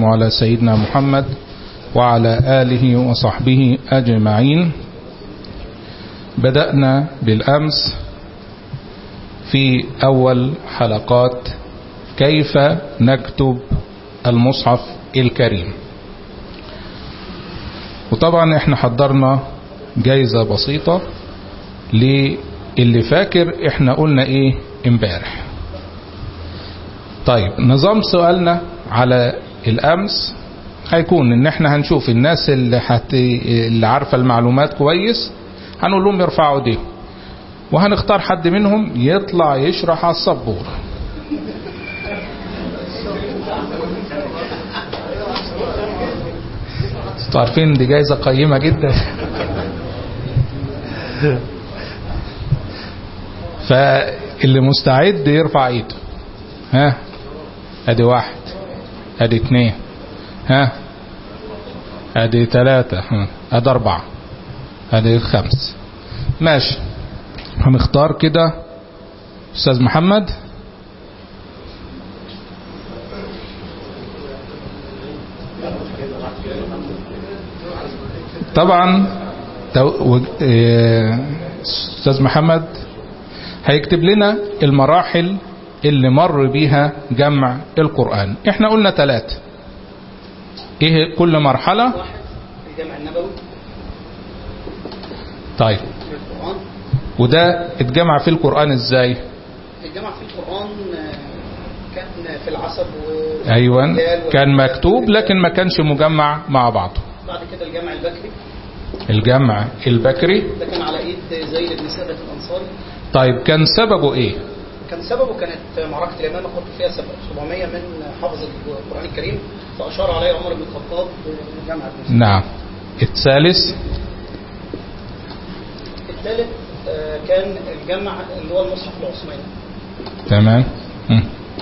على سيدنا محمد وعلى آله وصحبه أجمعين بدأنا بالأمس في أول حلقات كيف نكتب المصحف الكريم وطبعا احنا حضرنا جايزة بسيطة للي فاكر احنا قلنا ايه امبارح طيب نظام سؤالنا على الامس هيكون ان احنا هنشوف الناس اللي, حت... اللي عارفة المعلومات كويس هنقول لهم يرفعوا ايديهم وهنختار حد منهم يطلع يشرح على السبورة عارفين دي جايزة قيمة جدا فاللي مستعد يرفع ايده ها ادي واحد ادي اتنين ها ادي تلاتة ها ادي اربعة ادي خمس ماشي هنختار كده استاذ محمد طبعا استاذ محمد هيكتب لنا المراحل اللي مر بيها جمع القرآن احنا قلنا ثلاثة ايه كل مرحلة الجمع النبوي طيب القرآن وده اتجمع في القرآن ازاي الجمع في القرآن كان في العصب و ايوه والرجال كان والنساء. مكتوب لكن ما كانش مجمع مع بعضه بعد كده الجمع البكري الجمع البكري ده كان على ايد زيد بن ثابت الانصاري طيب كان سببه ايه كان سببه كانت معركة اليمامة قتل فيها 700 من حافظ القرآن الكريم فأشار عليه عمر بن الخطاب بالجمع المسلم. نعم الثالث الثالث آه، كان الجمع اللي هو المصحف العثماني تمام مم.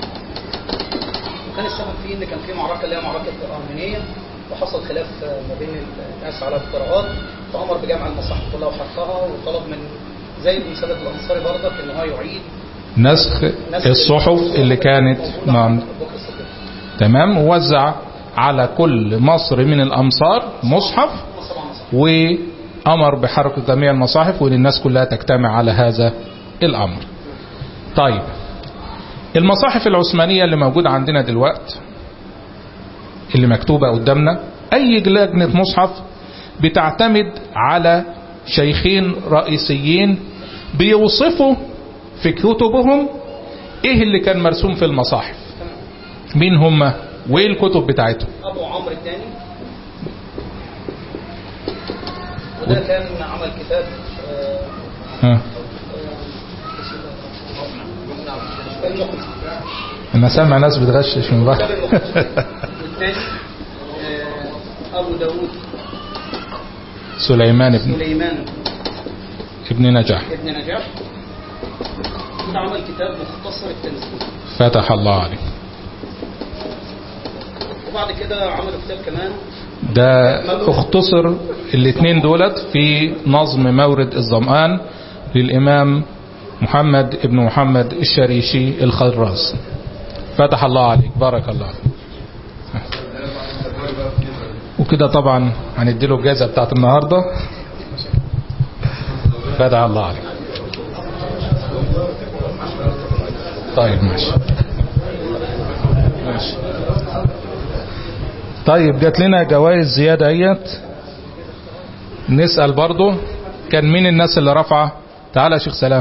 وكان السبب فيه ان كان في معركة اللي هي معركة الأرمينية وحصل خلاف آه، ما بين الناس على القراءات فأمر بجمع المصاحف كلها وحرفها وطلب من زيد بن ثابت الأنصاري برضك ان هو يعيد نسخ نسخ الصحف اللي كانت موجودة مع عند أبو بكر الصديق. تمام ووزع على كل مصر من الأمصار مصحف مصر على مصر. وأمر بحرق جميع المصاحف وإن الناس كلها تجتمع على هذا الأمر طيب المصاحف العثمانية اللي موجودة عندنا دلوقت اللي مكتوبة قدامنا أي لجنة مصحف بتعتمد على شيخين رئيسيين بيوصفوا في كتبهم ايه اللي كان مرسوم في المصاحف مين هم وايه الكتب بتاعتهم أبو عمرو الثاني وده كان عمل كتاب آه، ها. آه، المقنع انا سامع ناس بتغشش من كتاب بره المقنع والثاني آه، أبو داود سليمان بن سليمان ابن نجاح ابن نجاح ده عمل كتاب مختصر التنزيل فتح الله عليه وبعد كده عملوا كتاب كمان ده اختصر الاثنين دولت في نظم مورد الظمآن للإمام محمد ابن محمد الشريشي الخراز فتح الله عليك بارك الله فيك. وكده طبعا هنديله الجائزة بتاعت النهاردة فتح الله عليك طيب ماشي ماشي طيب جات لنا جوائز زيادة اهيت نسأل برضو كان مين الناس اللي رفعه تعالى يا شيخ سلام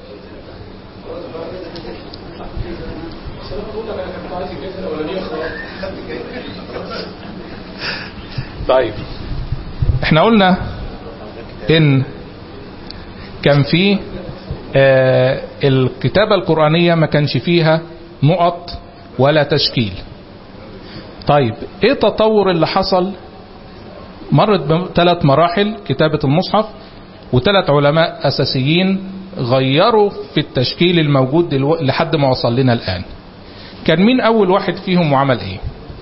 طيب احنا قلنا ان كان في آه الكتابة القرآنية ما كانش فيها نقط ولا تشكيل طيب ايه التطور اللي حصل مرت بثلاث مراحل كتابة المصحف وثلاث علماء أساسيين غيروا في التشكيل الموجود دلو... لحد ما وصل لنا الآن كان مين أول واحد فيهم وعمل إيه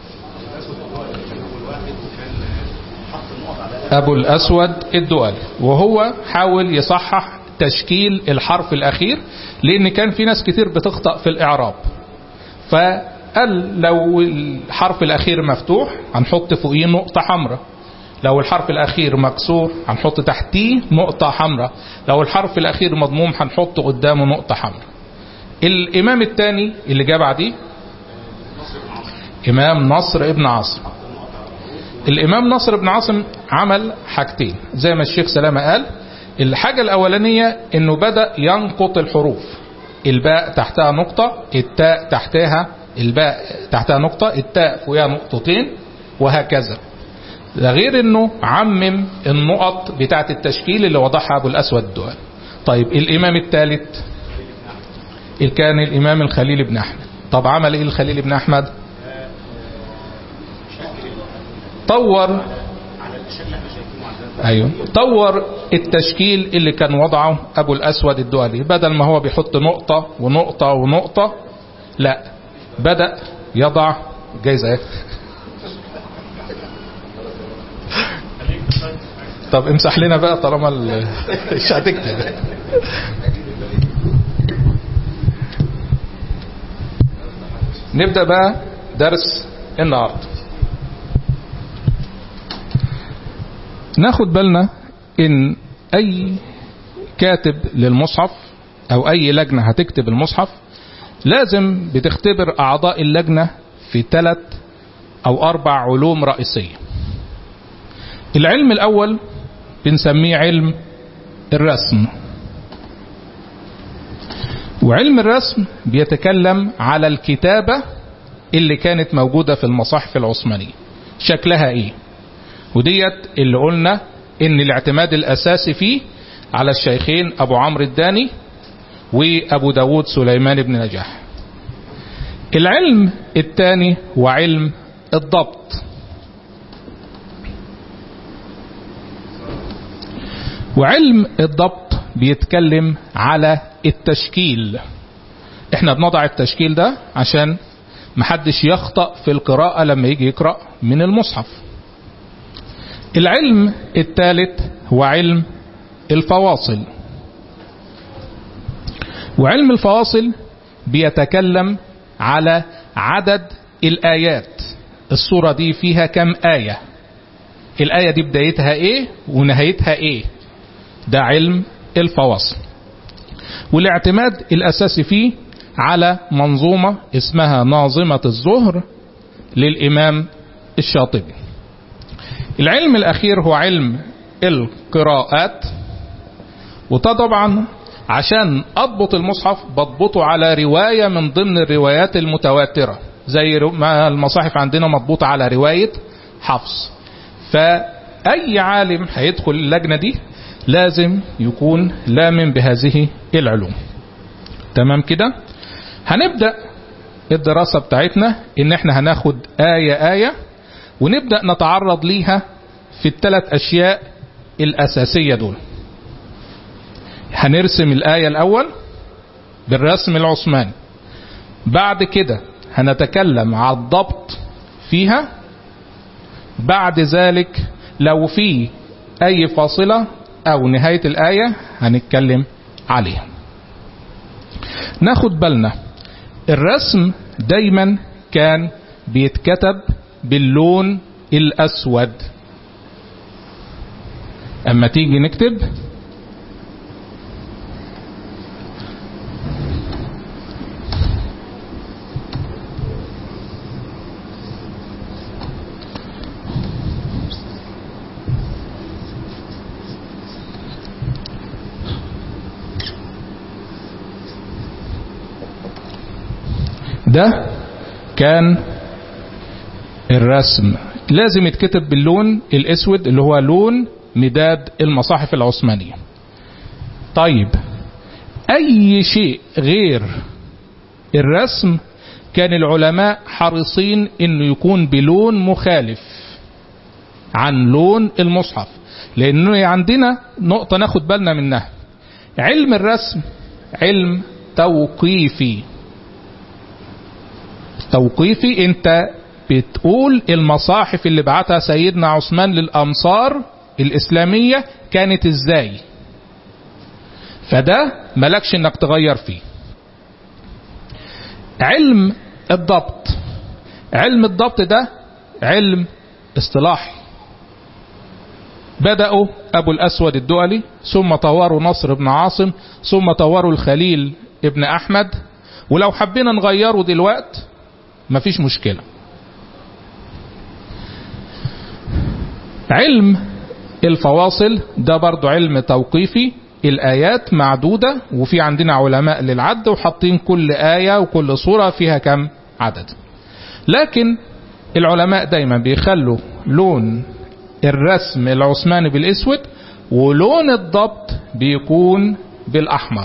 أبو الأسود الدؤلي وهو حاول يصحح تشكيل الحرف الأخير لأن كان في ناس كتير بتخطأ في الإعراب قال لو الحرف الأخير مفتوح هنحط فوقيه نقطة حمراء لو الحرف الأخير مكسور هنحط تحتيه نقطة حمراء لو الحرف الأخير مضموم هنحط قدامه نقطة حمراء الإمام الثاني اللي جاء بعديه إمام نصر ابن عاصم الإمام نصر بن عاصم عمل حاجتين زي ما الشيخ سلامة قال الحاجة الأولانية إنه بدأ ينقط الحروف الباء تحتها نقطة التاء تحتها الباء تحتها نقطة التاء فوقها نقطتين وهكذا ده غير انه عمم النقط بتاعة التشكيل اللي وضعها ابو الاسود الدؤل طيب الامام الثالث كان الامام الخليل بن احمد طب عمل ايه الخليل بن احمد طور ايوه طور التشكيل اللي كان وضعه ابو الاسود الدؤلي بدل ما هو بيحط نقطة ونقطة ونقطة لا بدأ يضع جايزة طب امسح لنا بقى طالما ال- مش هتكتب نبدأ بقى درس النهارده ناخد بالنا ان اي كاتب للمصحف او اي لجنة هتكتب المصحف لازم بتختبر اعضاء اللجنة في ثلاث او اربع علوم رئيسية العلم الاول بنسميه علم الرسم وعلم الرسم بيتكلم على الكتابة اللي كانت موجودة في المصاحف العثمانية شكلها ايه وديت اللي قلنا ان الاعتماد الاساسي فيه على الشيخين ابو عمرو الداني وابو داود سليمان بن نجاح العلم الثاني هو علم الضبط وعلم الضبط بيتكلم على التشكيل احنا بنضع التشكيل ده عشان محدش يخطأ في القراءة لما يجي يقرأ من المصحف العلم الثالث هو علم الفواصل وعلم الفواصل بيتكلم على عدد الآيات الصورة دي فيها كم آية الآية دي بدايتها ايه ونهايتها ايه ده علم الفواصل والاعتماد الأساسي فيه على منظومة اسمها ناظمة الظهر للإمام الشاطبي العلم الأخير هو علم القراءات وده طبعا عشان أضبط المصحف بضبطه على رواية من ضمن الروايات المتواترة زي ما المصاحف عندنا مضبوطة على رواية حفص فأي عالم هيدخل اللجنة دي لازم يكون لامن بهذه العلوم تمام كده هنبدأ الدراسة بتاعتنا ان احنا هناخد آية آية ونبدأ نتعرض ليها في الثلاث أشياء الأساسية دول هنرسم الآية الأول بالرسم العثماني بعد كده هنتكلم على الضبط فيها بعد ذلك لو في أي فاصلة أو نهاية الآية هنتكلم عليها ناخد بالنا الرسم دايما كان بيتكتب باللون الأسود أما تيجي نكتب ده كان الرسم لازم يتكتب باللون الاسود اللي هو لون مداد المصاحف العثمانية طيب اي شيء غير الرسم كان العلماء حريصين انه يكون بلون مخالف عن لون المصحف لانه عندنا نقطة ناخد بالنا منها علم الرسم علم توقيفي توقيفي انت بتقول المصاحف اللي بعتها سيدنا عثمان للامصار الاسلامية كانت ازاي فده ملكش انك تغير فيه علم الضبط علم الضبط ده علم اصطلاحي بدأوا أبو الأسود الدؤلي ثم طوروا نصر بن عاصم ثم طوروا الخليل ابن أحمد ولو حبينا نغيره دلوقت مفيش مشكلة علم الفواصل ده برضو علم توقيفي الآيات معدودة وفي عندنا علماء للعد وحاطين كل آية وكل صورة فيها كم عدد لكن العلماء دايما بيخلوا لون الرسم العثماني بالاسود ولون الضبط بيكون بالاحمر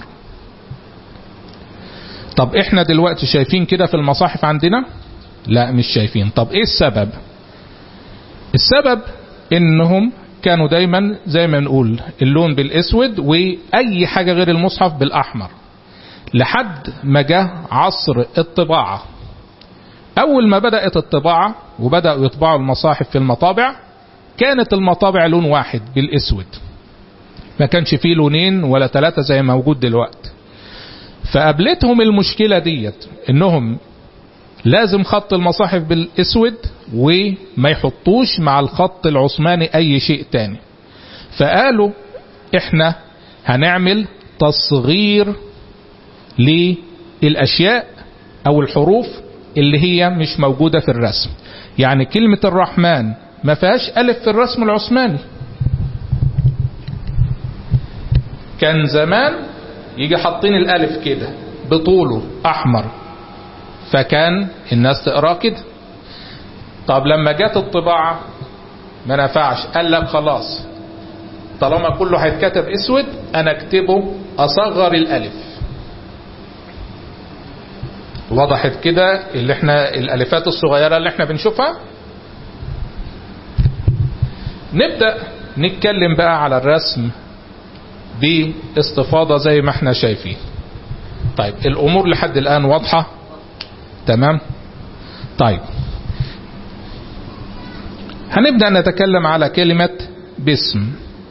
طب احنا دلوقتي شايفين كده في المصاحف عندنا لا مش شايفين طب ايه السبب السبب انهم كانوا دايما زي ما نقول اللون بالاسود واي حاجة غير المصحف بالاحمر لحد ما جه عصر الطباعة اول ما بدأت الطباعة وبدأوا يطبعوا المصاحف في المطابع كانت المطابع لون واحد بالاسود ما كانش فيه لونين ولا ثلاثة زي ما موجود دلوقتي فقابلتهم المشكلة ديت انهم لازم خط المصاحف بالاسود وما يحطوش مع الخط العثماني اي شيء تاني فقالوا احنا هنعمل تصغير للاشياء او الحروف اللي هي مش موجودة في الرسم يعني كلمة الرحمن ما فيهاش ألف في الرسم العثماني كان زمان يجي حاطين الألف كده بطوله أحمر فكان الناس تقراه كده طب لما جت الطباعة ما نفعش قال لك خلاص طالما كله هيتكتب اسود انا اكتبه اصغر الالف وضحت كده اللي احنا الالفات الصغيرة اللي احنا بنشوفها نبدأ نتكلم بقى على الرسم باستفاضة زي ما احنا شايفين طيب الامور لحد الان واضحة تمام طيب هنبدأ نتكلم على كلمة باسم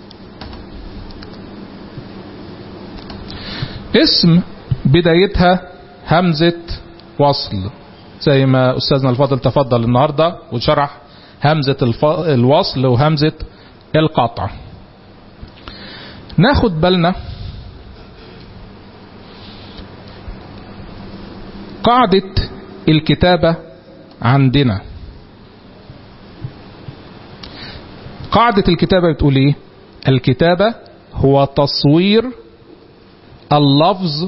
اسم بدايتها همزة وصل زي ما أستاذنا الفاضل تفضل النهاردة وشرح همزة الف... الوصل وهمزة القطع ناخد بالنا قاعدة الكتابة عندنا قاعدة الكتابة بتقول ايه الكتابة هو تصوير اللفظ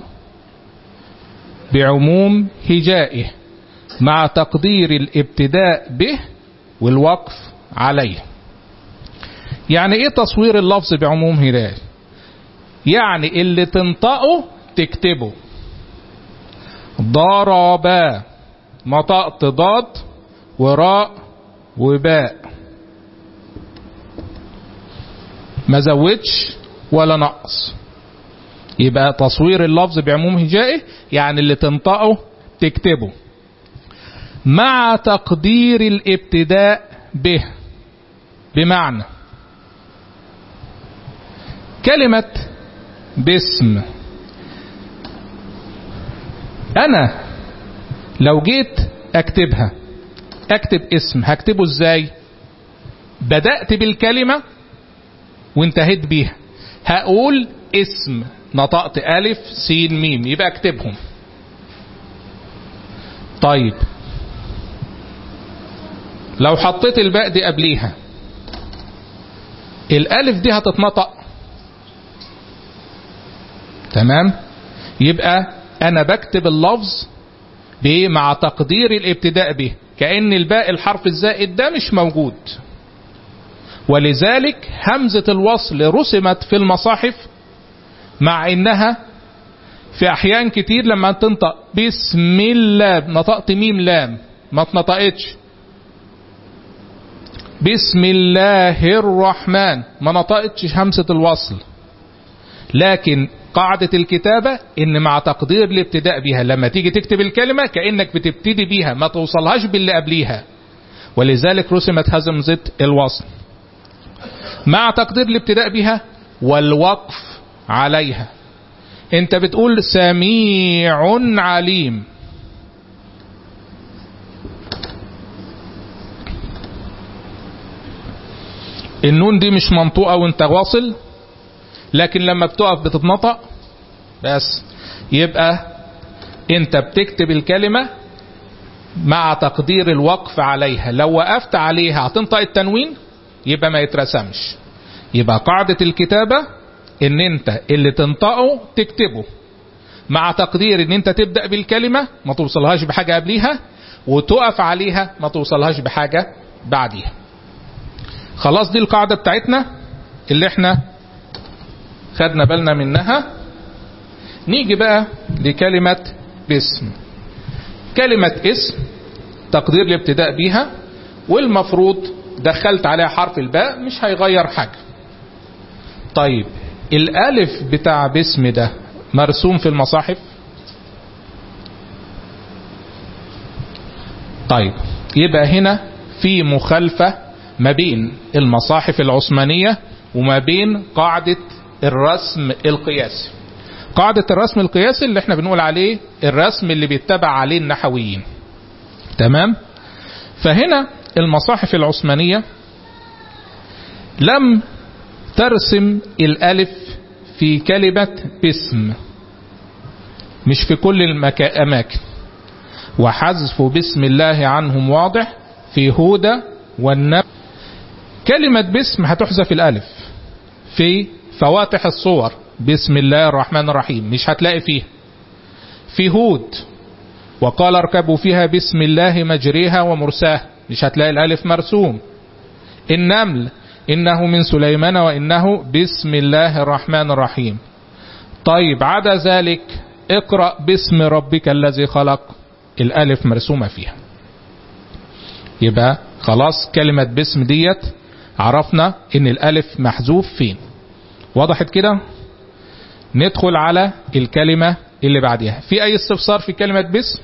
بعموم هجائه مع تقدير الابتداء به والوقف عليه يعني ايه تصوير اللفظ بعموم هجائه يعني اللي تنطقه تكتبه ضربا نطقت ضاد وراء وباء ما زودش ولا نقص يبقى تصوير اللفظ بعموم هجائه يعني اللي تنطقه تكتبه مع تقدير الابتداء به بمعنى كلمة باسم انا لو جيت اكتبها اكتب اسم هكتبه ازاي بدأت بالكلمة وانتهيت بيها هقول اسم نطقت ألف سين ميم يبقى اكتبهم طيب لو حطيت الباء دي قبليها الألف دي هتتنطق تمام يبقى أنا بكتب اللفظ بإيه مع تقدير الابتداء به كأن الباء الحرف الزائد ده مش موجود ولذلك همزة الوصل رسمت في المصاحف مع انها في احيان كتير لما تنطق بسم الله نطقت ميم لام ما اتنطقتش بسم الله الرحمن ما نطقتش همزة الوصل لكن قاعدة الكتابة ان مع تقدير الابتداء بها لما تيجي تكتب الكلمة كأنك بتبتدي بيها ما توصلهاش باللي قبليها ولذلك رسمت همزة الوصل مع تقدير الابتداء بها والوقف عليها انت بتقول سميع عليم النون دي مش منطوقة وانت واصل لكن لما بتقف بتتنطق بس يبقى انت بتكتب الكلمة مع تقدير الوقف عليها لو وقفت عليها هتنطق التنوين يبقى ما يترسمش يبقى قاعدة الكتابة ان انت اللي تنطقه تكتبه مع تقدير ان انت تبدأ بالكلمة ما توصلهاش بحاجة قبليها وتقف عليها ما توصلهاش بحاجة بعديها خلاص دي القاعدة بتاعتنا اللي احنا خدنا بالنا منها نيجي بقى لكلمة باسم كلمة اسم تقدير الابتداء بيها والمفروض دخلت عليها حرف الباء مش هيغير حاجة طيب الالف بتاع باسم ده مرسوم في المصاحف طيب يبقى هنا في مخالفة ما بين المصاحف العثمانية وما بين قاعدة الرسم القياسي قاعدة الرسم القياسي اللي احنا بنقول عليه الرسم اللي بيتبع عليه النحويين تمام فهنا المصاحف العثمانية لم ترسم الالف في كلمة باسم مش في كل الأماكن وحذف بسم الله عنهم واضح في هودة والنب كلمة باسم هتحذف الألف في فواتح الصور بسم الله الرحمن الرحيم مش هتلاقي فيها في هود وقال اركبوا فيها بسم الله مجريها ومرساها مش هتلاقي الألف مرسوم النمل إنه من سليمان وإنه بسم الله الرحمن الرحيم طيب عدا ذلك اقرأ باسم ربك الذي خلق الألف مرسومة فيها يبقى خلاص كلمة باسم ديت عرفنا ان الألف محذوف فين وضحت كده ندخل على الكلمة اللي بعدها في أي استفسار في كلمة باسم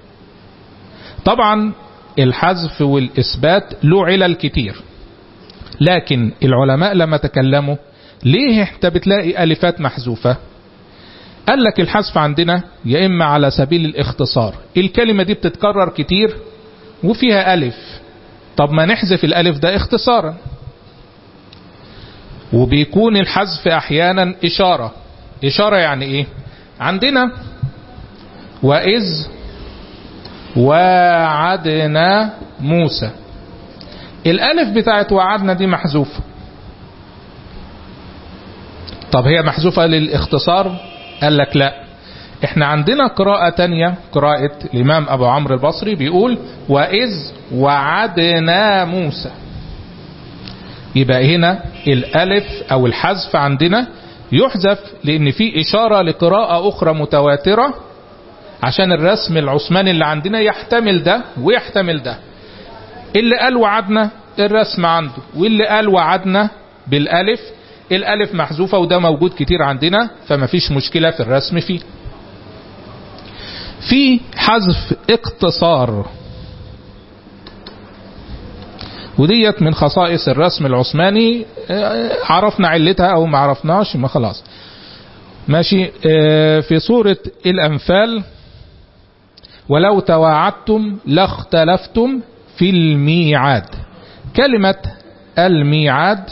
طبعا الحذف والإثبات له علل كتير لكن العلماء لما تكلموا ليه انت بتلاقي ألفات محذوفة قال لك الحذف عندنا يا إما على سبيل الاختصار الكلمة دي بتتكرر كتير وفيها ألف طب ما نحذف الألف ده اختصارا وبيكون الحذف أحيانا إشارة إشارة يعني إيه عندنا وإذ وعدنا موسى الألف بتاعت وعدنا دي محذوفة طب هي محذوفة للاختصار قال لك لا احنا عندنا قراءة تانية قراءة الإمام أبو عمرو البصري بيقول وإذ وعدنا موسى يبقى هنا الألف أو الحذف عندنا يحذف لأن في إشارة لقراءة أخرى متواترة عشان الرسم العثماني اللي عندنا يحتمل ده ويحتمل ده اللي قال وعدنا الرسم عنده واللي قال وعدنا بالالف الالف محذوفة وده موجود كتير عندنا فما فيش مشكلة في الرسم فيه في حذف اقتصار وديت من خصائص الرسم العثماني عرفنا علتها او ما عرفناش ما خلاص ماشي في سورة الانفال ولو تواعدتم لاختلفتم في الميعاد كلمة الميعاد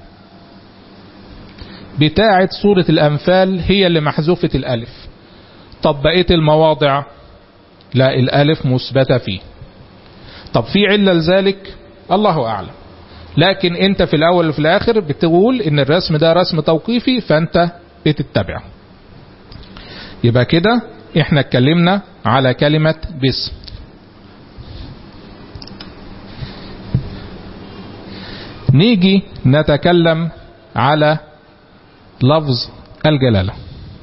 بتاعة سورة الأنفال هي اللي محذوفة الألف طب بقية المواضع لا الألف مثبتة فيه طب في علة لذلك الله أعلم لكن انت في الأول وفي الآخر بتقول ان الرسم ده رسم توقيفي فانت بتتبعه يبقى كده احنا اتكلمنا على كلمة باسم نيجي نتكلم على لفظ الجلالة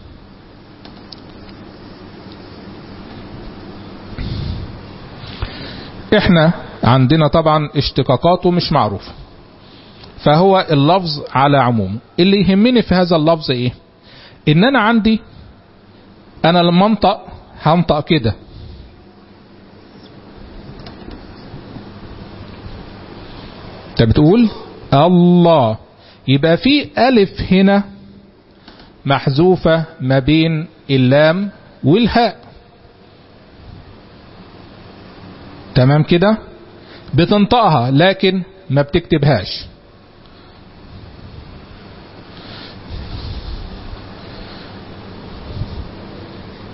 احنا عندنا طبعا اشتقاقاته مش معروفة فهو اللفظ على عموم اللي يهمني في هذا اللفظ ايه ان انا عندي انا لما انطق هنطق كده انت بتقول الله يبقى في ألف هنا محذوفة ما بين اللام والهاء تمام كده بتنطقها لكن ما بتكتبهاش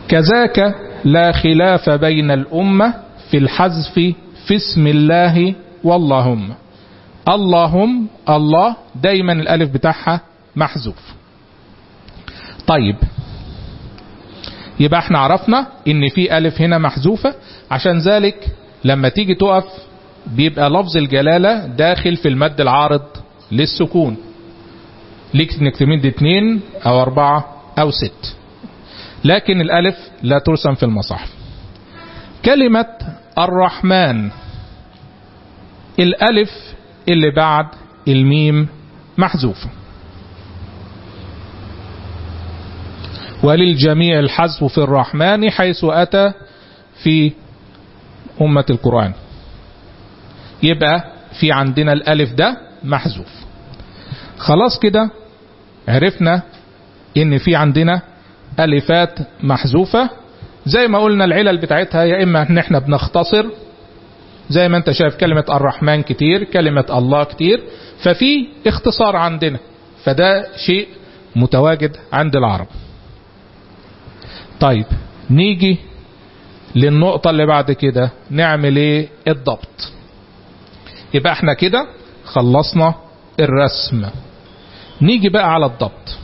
كذاك لا خلاف بين الأمة في الحذف في اسم الله واللهم اللهم الله دايما الألف بتاعها محذوف طيب يبقى احنا عرفنا ان في ألف هنا محذوفة عشان ذلك لما تيجي تقف بيبقى لفظ الجلالة داخل في المد العارض للسكون ليك انك تمد اتنين او اربعة او ست لكن الالف لا ترسم في المصاحف كلمة الرحمن الالف اللي بعد الميم محذوفة وللجميع الحذف في الرحمن حيث أتى في أمة القرآن يبقى في عندنا الألف ده محذوف خلاص كده عرفنا ان في عندنا ألفات محذوفة زي ما قلنا العلل بتاعتها يا إما ان احنا بنختصر زي ما انت شايف كلمة الرحمن كتير كلمة الله كتير ففي اختصار عندنا فده شيء متواجد عند العرب طيب نيجي للنقطة اللي بعد كده نعمل ايه الضبط يبقى احنا كده خلصنا الرسم نيجي بقى على الضبط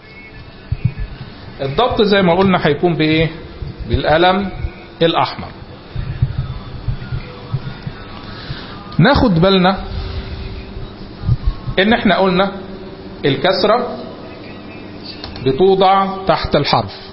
الضبط زي ما قلنا هيكون بايه بالقلم الاحمر ناخد بالنا ان احنا قلنا الكسرة بتوضع تحت الحرف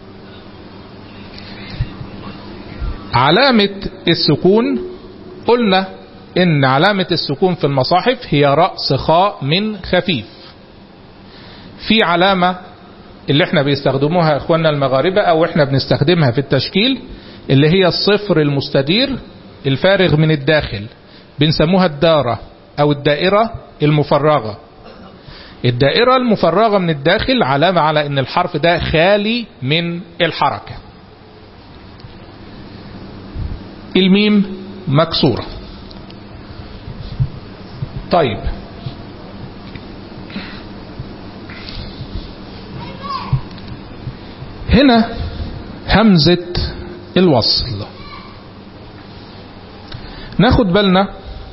علامة السكون قلنا ان علامة السكون في المصاحف هي رأس خاء من خفيف في علامة اللي احنا بيستخدموها اخواننا المغاربة او احنا بنستخدمها في التشكيل اللي هي الصفر المستدير الفارغ من الداخل بنسموها الدارة او الدائرة المفرغة الدائرة المفرغة من الداخل علامة على ان الحرف ده خالي من الحركة الميم مكسورة طيب هنا همزة الوصل ناخد بالنا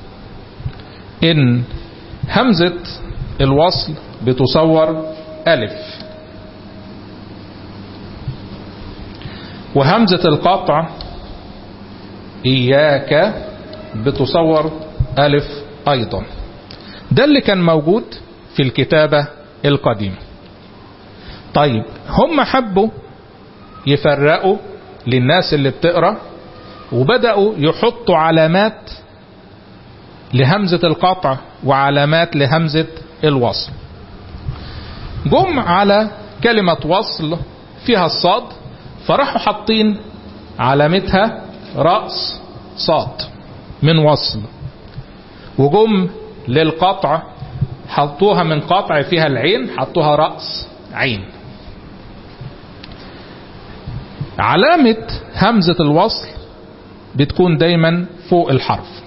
ان همزة الوصل بتصور ألف وهمزة القطع إياك بتصور ألف أيضا ده اللي كان موجود في الكتابة القديمة طيب هم حبوا يفرقوا للناس اللي بتقرأ وبدأوا يحطوا علامات لهمزة القطع وعلامات لهمزة الوصل جم على كلمة وصل فيها الصاد فراحوا حاطين علامتها رأس صاد من وصل وجم للقطع حطوها من قطع فيها العين حطوها رأس عين علامة همزة الوصل بتكون دايما فوق الحرف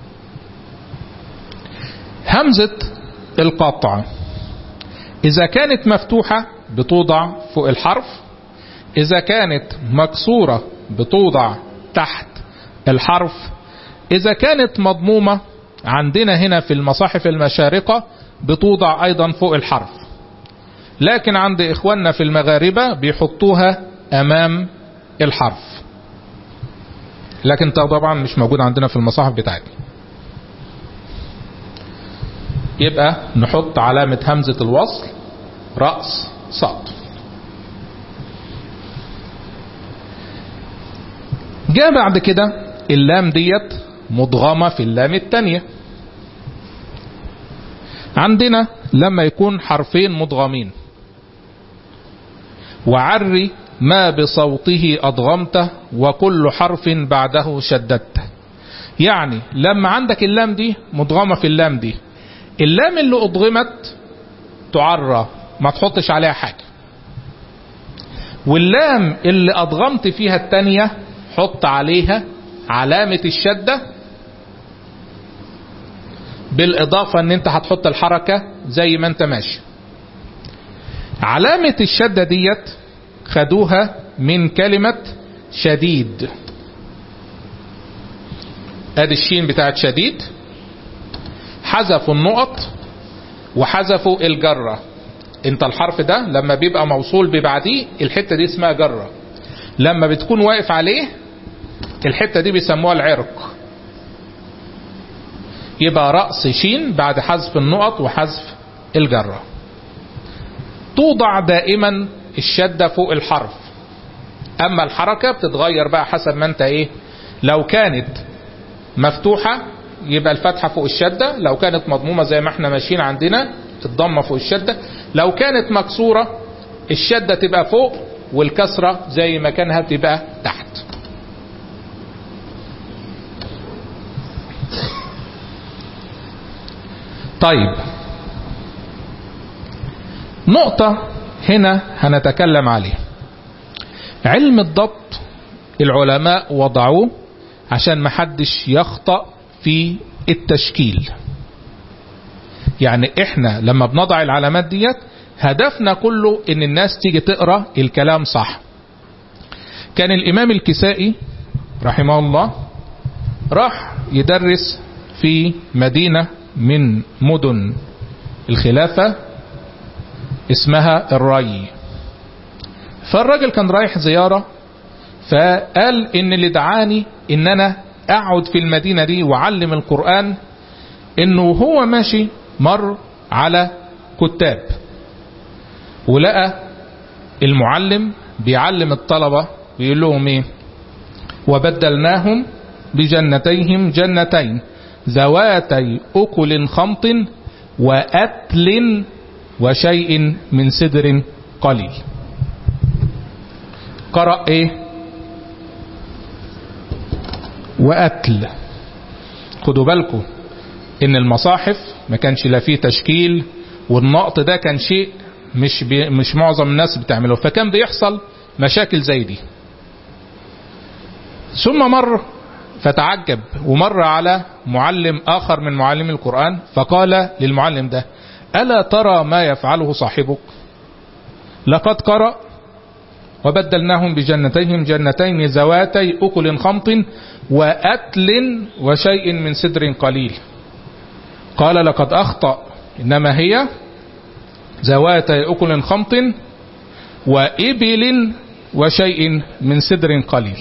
همزة القطع إذا كانت مفتوحة بتوضع فوق الحرف إذا كانت مكسورة بتوضع تحت الحرف إذا كانت مضمومة عندنا هنا في المصاحف المشارقة بتوضع أيضا فوق الحرف لكن عند إخواننا في المغاربة بيحطوها أمام الحرف لكن طبعا مش موجود عندنا في المصاحف بتاعتنا يبقى نحط علامة همزة الوصل رأس صاد جاء بعد كده اللام ديت مضغمة في اللام التانية عندنا لما يكون حرفين مضغمين وعري ما بصوته أضغمته وكل حرف بعده شددته يعني لما عندك اللام دي مضغمة في اللام دي اللام اللي أضغمت تعرى ما تحطش عليها حاجة واللام اللي أضغمت فيها التانية حط عليها علامة الشدة بالإضافة أن أنت هتحط الحركة زي ما أنت ماشي علامة الشدة ديت خدوها من كلمة شديد ادي الشين بتاعت شديد حذفوا النقط وحذفوا الجرة انت الحرف ده لما بيبقى موصول ببعديه الحتة دي اسمها جرة لما بتكون واقف عليه الحتة دي بيسموها العرق يبقى رأس شين بعد حذف النقط وحذف الجرة توضع دائما الشدة فوق الحرف اما الحركة بتتغير بقى حسب ما انت ايه لو كانت مفتوحة يبقى الفتحة فوق الشدة لو كانت مضمومة زي ما احنا ماشيين عندنا الضمة فوق الشدة لو كانت مكسورة الشدة تبقى فوق والكسرة زي ما كانها تبقى تحت طيب نقطة هنا هنتكلم عليها علم الضبط العلماء وضعوه عشان محدش يخطأ في التشكيل يعني احنا لما بنضع العلامات ديت هدفنا كله ان الناس تيجي تقرأ الكلام صح كان الامام الكسائي رحمه الله راح يدرس في مدينة من مدن الخلافة اسمها الري فالراجل كان رايح زيارة فقال ان اللي دعاني ان انا اقعد في المدينة دي وعلم القرآن انه هو ماشي مر على كتاب ولقى المعلم بيعلم الطلبة بيقول لهم ايه وبدلناهم بجنتيهم جنتين ذواتي أكل خمط وأتل وشيء من سدر قليل قرأ ايه وأتل خدوا بالكم ان المصاحف ما كانش لا فيه تشكيل والنقط ده كان شيء مش بي مش معظم الناس بتعمله فكان بيحصل مشاكل زي دي ثم مر فتعجب ومر على معلم آخر من معلم القرآن فقال للمعلم ده ألا ترى ما يفعله صاحبك لقد قرأ وبدلناهم بجنتيهم جنتين ذواتي أكل خمط وأتل وشيء من سدر قليل قال لقد أخطأ إنما هي ذواتي أكل خمط وإبل وشيء من سدر قليل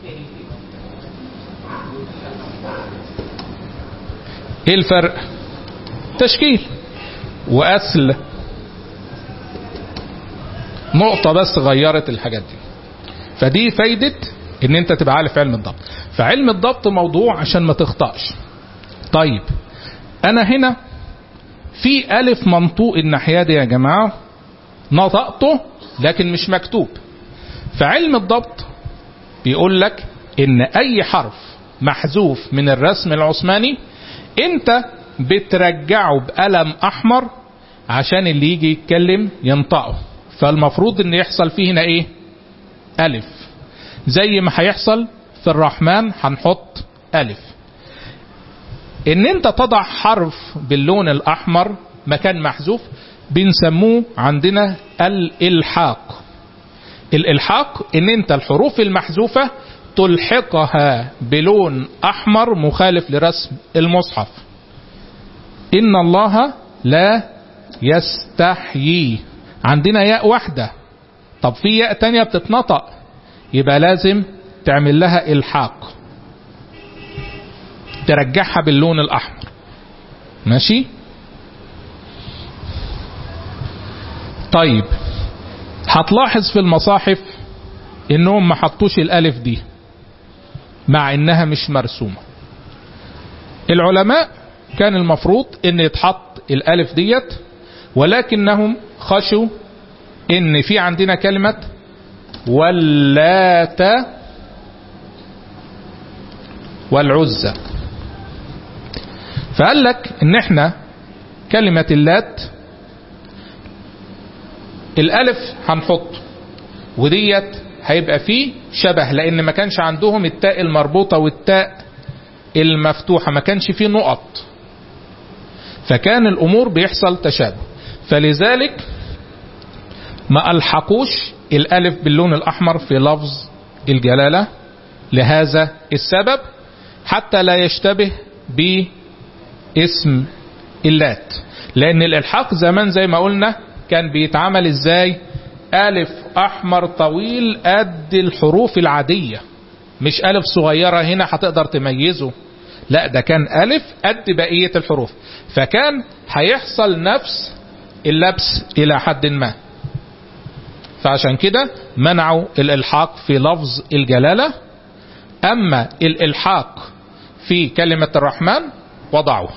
ايه الفرق تشكيل وأسل نقطة بس غيرت الحاجات دي فدي فايدة ان انت تبقى عارف علم الضبط فعلم الضبط موضوع عشان ما تخطأش طيب انا هنا في الف منطوق الناحية دي يا جماعة نطقته لكن مش مكتوب فعلم الضبط بيقول لك ان اي حرف محذوف من الرسم العثماني انت بترجعه بقلم احمر عشان اللي يجي يتكلم ينطقه فالمفروض ان يحصل فيه هنا ايه الف زي ما هيحصل في الرحمن هنحط الف ان انت تضع حرف باللون الاحمر مكان محذوف بنسموه عندنا الالحاق الالحاق ان انت الحروف المحذوفة تلحقها بلون احمر مخالف لرسم المصحف ان الله لا يستحيي عندنا ياء واحدة طب في ياء تانية بتتنطق يبقى لازم تعمل لها الحاق ترجعها باللون الاحمر ماشي طيب هتلاحظ في المصاحف انهم ما حطوش الالف دي مع انها مش مرسومة العلماء كان المفروض ان يتحط الالف ديت ولكنهم خشوا ان في عندنا كلمة واللات والعزة فقال لك ان احنا كلمة اللات الالف هنحط وديت هيبقى فيه شبه لان ما كانش عندهم التاء المربوطة والتاء المفتوحة ما كانش فيه نقط فكان الامور بيحصل تشابه فلذلك ما ألحقوش الألف باللون الأحمر في لفظ الجلالة لهذا السبب حتى لا يشتبه باسم اللات لأن الإلحاق زمان زي ما قلنا كان بيتعمل إزاي ألف أحمر طويل قد الحروف العادية مش ألف صغيرة هنا هتقدر تميزه لا ده كان ألف قد بقية الحروف فكان هيحصل نفس اللبس إلى حد ما فعشان كده منعوا الإلحاق في لفظ الجلالة أما الإلحاق في كلمة الرحمن وضعوه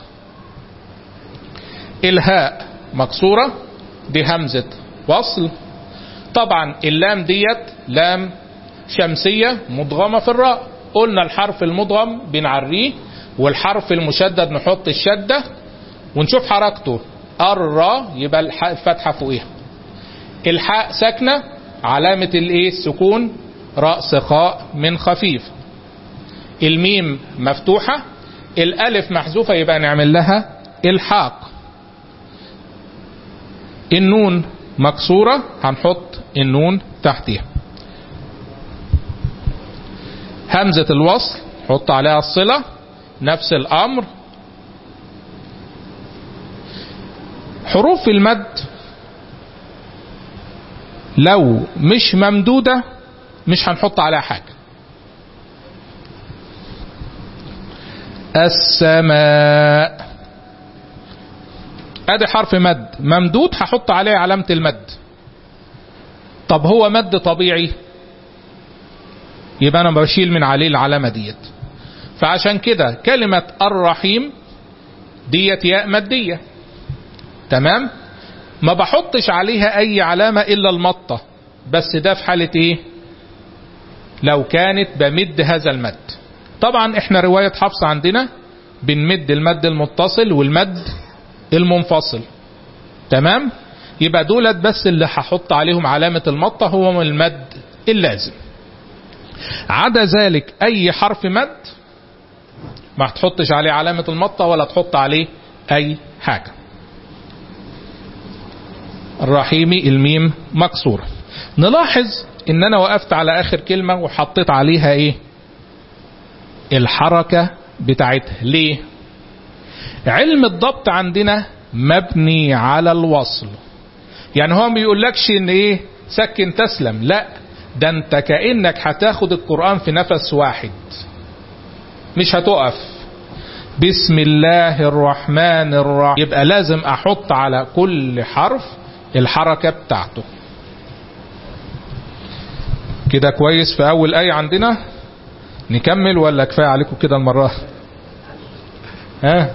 الهاء مكسورة دي همزة وصل طبعا اللام ديت لام شمسية مدغمة في الراء قلنا الحرف المدغم بنعريه والحرف المشدد نحط الشدة ونشوف حركته الراء يبقى الفتحة فوقيها الحاء ساكنة علامة الايه السكون راء سخاء من خفيف الميم مفتوحة الالف محذوفة يبقى نعمل لها الحاق النون مكسورة هنحط النون تحتها همزة الوصل حط عليها الصلة نفس الأمر حروف المد لو مش ممدودة مش هنحط عليها حاجة السماء ادي حرف مد ممدود هحط عليه علامة المد طب هو مد طبيعي يبقى انا بشيل من عليه العلامة ديت فعشان كده كلمة الرحيم ديت ياء مادية تمام ما بحطش عليها اي علامة الا المطة بس ده في حالة ايه لو كانت بمد هذا المد طبعا احنا رواية حفص عندنا بنمد المد المتصل والمد المنفصل تمام يبقى دولت بس اللي هحط عليهم علامة المطة هو المد اللازم عدا ذلك اي حرف مد ما تحطش عليه علامة المطة ولا تحط عليه اي حاجة الرحيمي الميم مكسورة نلاحظ ان انا وقفت على اخر كلمة وحطيت عليها ايه الحركة بتاعتها ليه علم الضبط عندنا مبني على الوصل يعني هو ما بيقولكش ان ايه سكن تسلم لا ده انت كأنك هتاخد القرآن في نفس واحد مش هتقف بسم الله الرحمن الرحيم يبقى لازم احط على كل حرف الحركة بتاعته كده كويس في اول ايه عندنا نكمل ولا كفاية عليكم كده المرة ها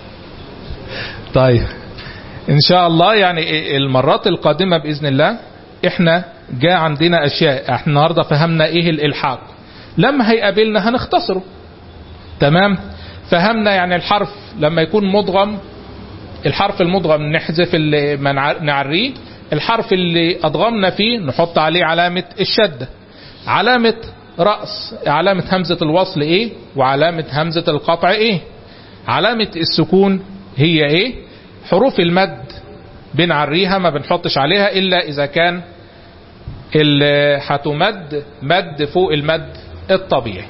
طيب ان شاء الله يعني المرات القادمة باذن الله احنا جاء عندنا اشياء احنا النهاردة فهمنا ايه الالحاق لما هيقابلنا هنختصره تمام فهمنا يعني الحرف لما يكون مدغم الحرف المدغم نحذف اللي نعريه الحرف اللي ادغمنا فيه نحط عليه علامة الشدة علامة رأس علامة همزة الوصل ايه وعلامة همزة القطع ايه علامة السكون هي ايه حروف المد بنعريها ما بنحطش عليها الا اذا كان اللي هتمد مد فوق المد الطبيعي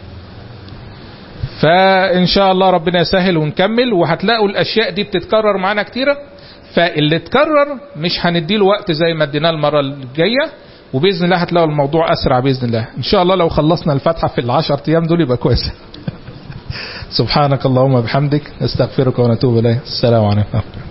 فان شاء الله ربنا يسهل ونكمل وهتلاقوا الاشياء دي بتتكرر معانا كتيرة فاللي اتكرر مش هنديله وقت زي ما اديناه المرة الجاية وباذن الله هتلاقوا الموضوع اسرع باذن الله ان شاء الله لو خلصنا الفتحة في العشر ايام دول يبقى كويس سبحانك اللهم وبحمدك نستغفرك ونتوب اليه السلام عليكم